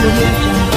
audio jungle.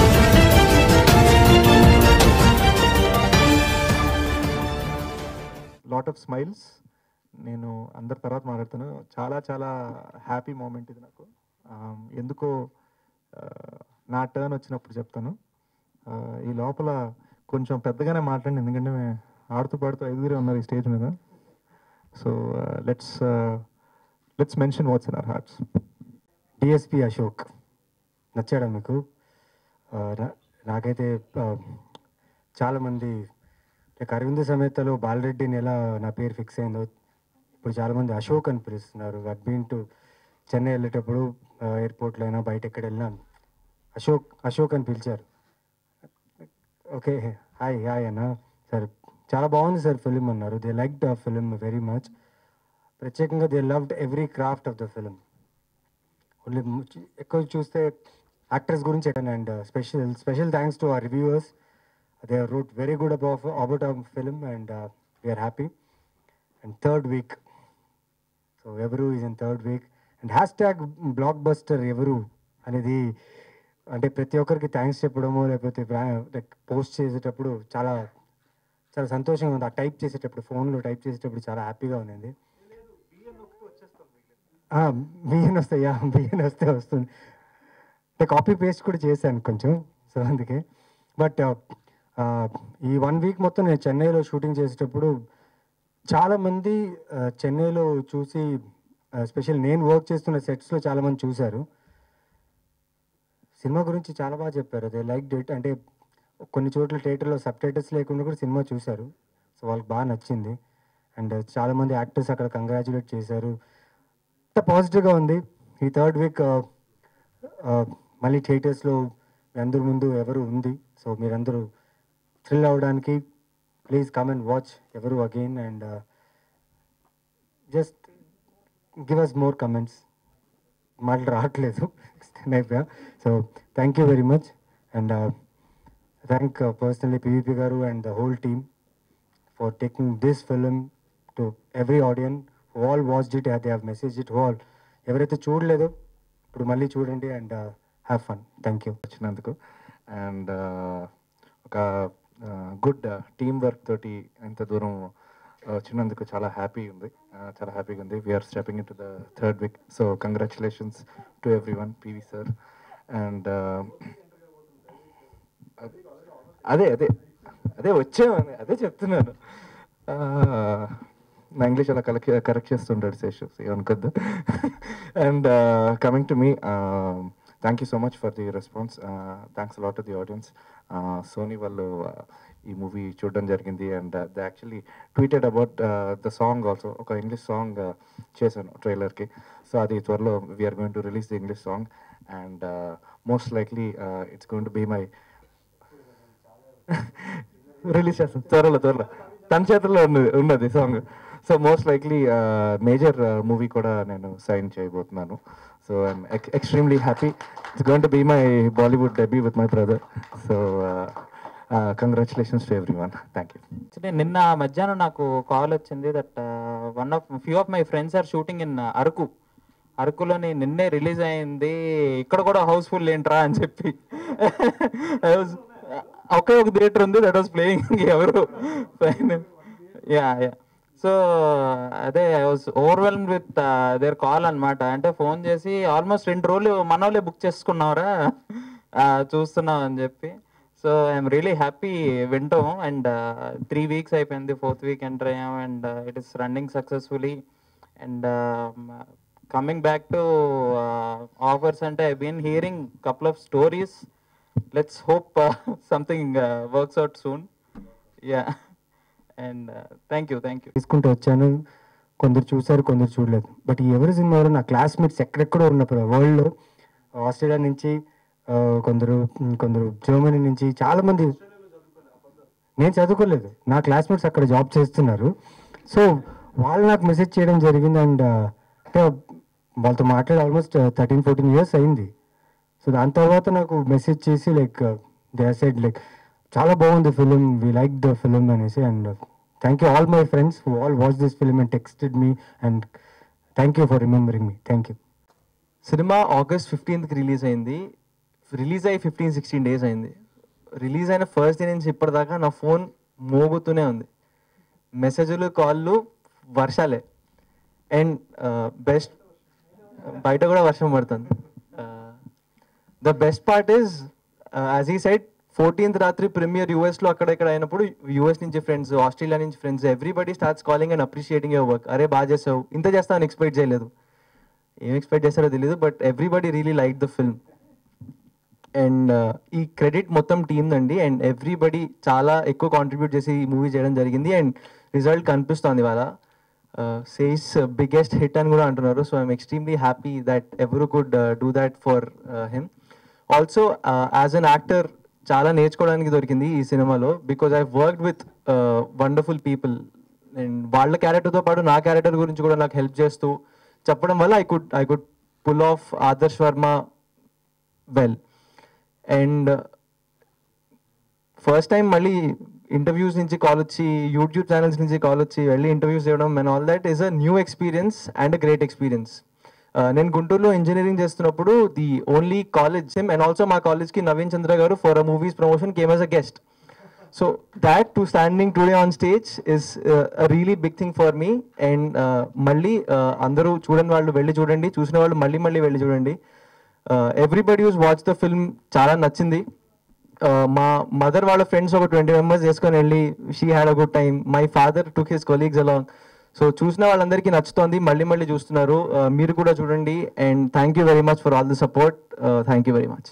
Lot of smiles నేను అందరి తర్వాత మాట్లాడుతాను చాలా చాలా హ్యాపీ మూమెంట్ ఇది నాకు Um, ఎందుకో uh, నా టర్న్ వచ్చినప్పుడు చెప్తాను Uh, ఈ లోపల కొంచెం పెద్దగానే మాట్లాడండి ఎందుకంటే మే- ఆడుతూ పాడుతూ ఐదుగురే ఉన్నారు ఈ స్టేజ్ మీద so let's let's mention what's in our hearts DSP Ashok నచ్చాడా మీకు ఆ, నా- నాకైతే ఆ, చాలామంది లైక్ అరవింద్ సమేతలో బాలరెడ్డిని ఎలా నా పేరు ఫిక్స్ అయిందో ఇప్పుడు చాలామంది అశోక్ అని పిలుస్తున్నారు అట్ బీన్ టు చెన్నై వెళ్ళేటప్పుడు ఎయిర్పోర్ట్లో అయినా బయట ఎక్కడ వెళ్ళినా అశోక్ అశోక్ అని పిలిచారు ఓకే హాయ్ హాయ్ అన్న సార్ చాలా బాగుంది సార్ ఫిలిం అన్నారు they like the film very much ప్రత్యేకంగా they loved every craft of the film only ఎక్కువ చూస్తే యాక్టర్స్ గురించి and special special thanks to our reviewers they wrote very good about about our film and we're happy and third week so Evaru is in third week and hashtag blockbuster Evaru అనేది అంటే ప్రతి ఒక్కరికి thanks చెప్పడము లేకపోతే like post చేసేటప్పుడు చాలా చాలా సంతోషంగా ఉంది ఆ టైప్ చేసేటప్పుడు ఫోన్లో టైప్ చేసేటప్పుడు చాలా హ్యాపీగా ఉంది బియ్యం వస్తాయి యా బియ్యం వస్తే వస్తుంది అంటే కాపీ పేస్ట్ కూడా చేశాను కొంచెం సో అందుకే బట్ ఈ వన్ వీక్ మొత్తం నేను చెన్నైలో షూటింగ్ చేసేటప్పుడు చాలామంది చెన్నైలో చూసి స్పెషల్ నేను వర్క్ చేస్తున్న సెట్స్లో చాలామంది చూశారు సినిమా గురించి చాలా బాగా చెప్పారు అదే లైక్ డేట్ అంటే కొన్ని చోట్ల థియేటర్లో సబ్ టైటిల్స్ లేకుండా కూడా సినిమా చూశారు సో వాళ్ళకి బాగా నచ్చింది అండ్ చాలామంది యాక్టర్స్ అక్కడ కంగ్రాచులేట్ చేశారు అంత పాజిటివ్గా ఉంది ఈ థర్డ్ వీక్ మళ్ళీ థియేటర్స్లో మీ అందరి ముందు ఎవరు ఉంది సో మీరందరూ థ్రిల్ అవ్వడానికి please come and watch Evaru again and just give us more comments మాటలు రావట్లేదు అయిపోయా so thank you very much and thank personally PVP గారు and the whole team for taking this film to every audience all watched it they have message it all ఎవరైతే చూడలేదో ఇప్పుడు మళ్ళీ చూడండి and have fun thank you వచ్చినందుకు and ఒక good team work తోటి ఇంత దూరం వచ్చినందుకు చాలా హ్యాపీ ఉంది Uh, చాలా హ్యాపీగా ఉంది we're stepping into the third week so congratulations to everyone PV sir and అదే అదే అదే వచ్చామని అదే చెప్తున్నాను Uh, నా ఇంగ్లీష్ అలా కరెక్ట్ కరెక్ట్ చేస్తుంటాడు శేషు అనుకోద్దు and coming to me thank you so much for the response thanks lot to the audience Sony వాళ్ళు uh, ఈ మూవీ చూడడం జరిగింది and the actually tweeted about the song also ఒక English song చేశాను ట్రైలర్కి so అది త్వరలో we're going to release the English song and most likely it's going to be my release చేస్తాం త్వరలో త్వరలో తన చేతుల్లో ఉన్నది ఉన్నది song so most likely major movie కూడా నేను సైన్ చేయబోతున్నాను so I'm extremely happy it's going to be my Bollywood debut with my brother so congratulations to everyone thank you Actually, నిన్న మధ్యాహ్నం నాకు కాల్ వచ్చింది that one of few of my friends are shooting in Araku అరకులోని నిన్నే release అయింది ఇక్కడ కూడా Housefull ఏంట్రా అని చెప్పి I was- ఒకే ఒక థియేటర్ ఉంది that was playing Evaru yeah yeah so అదే I was overwhelm with their call అన్నమాట అంటే ఫోన్ చేసి ఆల్మోస్ట్ రెండు రోజులు మనోళ్ళే బుక్ చేసుకున్నావురా ఆ, చూస్తున్నాం అని చెప్పి సో ఐఎమ్ రియలీ హ్యాపీ వింటాం అండ్ త్రీ వీక్స్ అయిపోయింది ఫోర్త్ వీక్ ఎంటర్ అయ్యాం and it is running successfully and coming back to offers అంటే I been hearing couple of stories let's hope something works out soon yeah and thank you thank you తీసుకుంటూ వచ్చాను కొందరు చూశారు కొందరు చూడలేదు but ఈ ఎవరి సినిమాలో నా క్లాస్మేట్స్ ఎక్కడెక్కడో ఉన్నప్పుడు వరల్డ్లో ఆస్ట్రేలియా నుంచి ఆ, కొందరు ఉమ్, కొందరు జర్మనీ నుంచి చాలా మంది నేను చదువుకోలేదు నా క్లాస్మేట్స్ అక్కడ జాబ్ చేస్తున్నారు సో వాళ్ళు నాకు మెసేజ్ చేయడం జరిగింది అండ్ అంటే వాళ్ళతో మాట్లాడి ఆల్మోస్ట్ థర్టీన్ ఫోర్టీన్ ఇయర్స్ అయింది సో దాని తర్వాత నాకు మెసేజ్ చేసి లైక్ దే సైడ్ లైక్ చాలా బాగుంది film we like the film అనేసి and thank you all my friends who all watch this film and texted me and thank you for remembering me thank you సినిమా August ఫిఫ్టీన్త్కి release అయింది release అయ్యి fifteen sixteen days అయింది release అయిన first day నుంచి ఇప్పటిదాకా నా phone మోగుతూనే ఉంది మెసేజ్లు కాళ్ళు వర్షాలే అండ్ బెస్ట్ బయట కూడా వర్షం పడుతుంది the best part is as ఈ సైడ్ ఫోర్టీన్త్ రాత్రి ప్రీమియర్ యూఎస్లో అక్కడ ఇక్కడ అయినప్పుడు యూఎస్ నుంచి ఫ్రెండ్స్ ఆస్ట్రేలియా నుంచి friends everybody starts calling and appreciating your work అరే బాగా చేసావు ఇంత చేస్తామని ఎక్స్పెక్ట్ చేయలేదు ఏం ఎక్స్పెక్ట్ చేస్తారో తెలియదు but everybody really like the film and ఈ క్రెడిట్ మొత్తం టీమ్ అండి అండ్ ఎవ్రీబడి చాలా ఎక్కువ కాంట్రిబ్యూట్ చేసి ఈ మూవీ చేయడం జరిగింది అండ్ రిజల్ట్ కనిపిస్తోంది ఇవాళ సేస్ బిగ్గెస్ట్ హిట్ అని కూడా అంటున్నారు so I'm extremely happy that Evaru could do that for him also as an actor చాలా నేర్చుకోవడానికి దొరికింది ఈ సినిమాలో because I worked with wonderful people and వాళ్ళ క్యారెక్టర్తో పాటు నా క్యారెక్టర్ గురించి కూడా నాకు హెల్ప్ చేస్తూ చెప్పడం వల్ల I could I could pull off Adarsh Varma well and first time మళ్ళీ ఇంటర్వ్యూస్ నుంచి కాల్ వచ్చి యూట్యూబ్ ఛానల్స్ నుంచి కాల్ వచ్చి వెళ్ళి ఇంటర్వ్యూస్ చేయడం and all that is a new experience and a great experience నేను గుంటూరులో ఇంజనీరింగ్ చేస్తున్నప్పుడు the only college sim and also మా కాలేజ్కి నవీన్ చంద్ర గారు for a movies promotion came as a guest so that to standing today on stage is a really big thing for me and మళ్ళీ uh, అందరూ చూడని వాళ్ళు వెళ్ళి చూడండి చూసిన వాళ్ళు మళ్ళీ మళ్ళీ వెళ్ళి చూడండి everybody use watch the film చాలా నచ్చింది Uh, మా మదర్ వాళ్ళ ఫ్రెండ్స్ ఒక ట్వంటీ మెంబర్స్ చేసుకొని వెళ్ళి she had a good time my father took his colleagues along so చూసిన వాళ్ళందరికీ నచ్చుతోంది మళ్ళీ మళ్ళీ చూస్తున్నారు Uh, మీరు కూడా చూడండి and thank you very much for all the support thank you very much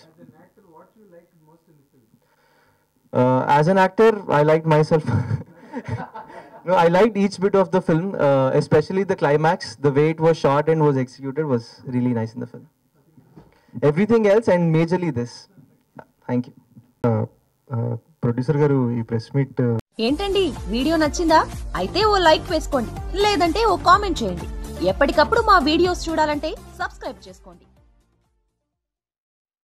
as an actor I like myself No, I liked each bit of the film, uh, especially the climax. The way it was shot and was executed was really nice in the film. Everything else and majorly this. Thank you. Producer గారు ఈ press meet ఏంటండి video నచ్చిందా అయితే ఓ like వేసుకోండి లేదంటే ఓ comment చేయండి ఎప్పటికప్పుడు మా వీడియోస్ చూడాలంటే సబ్స్క్రైబ్ చేసుకోండి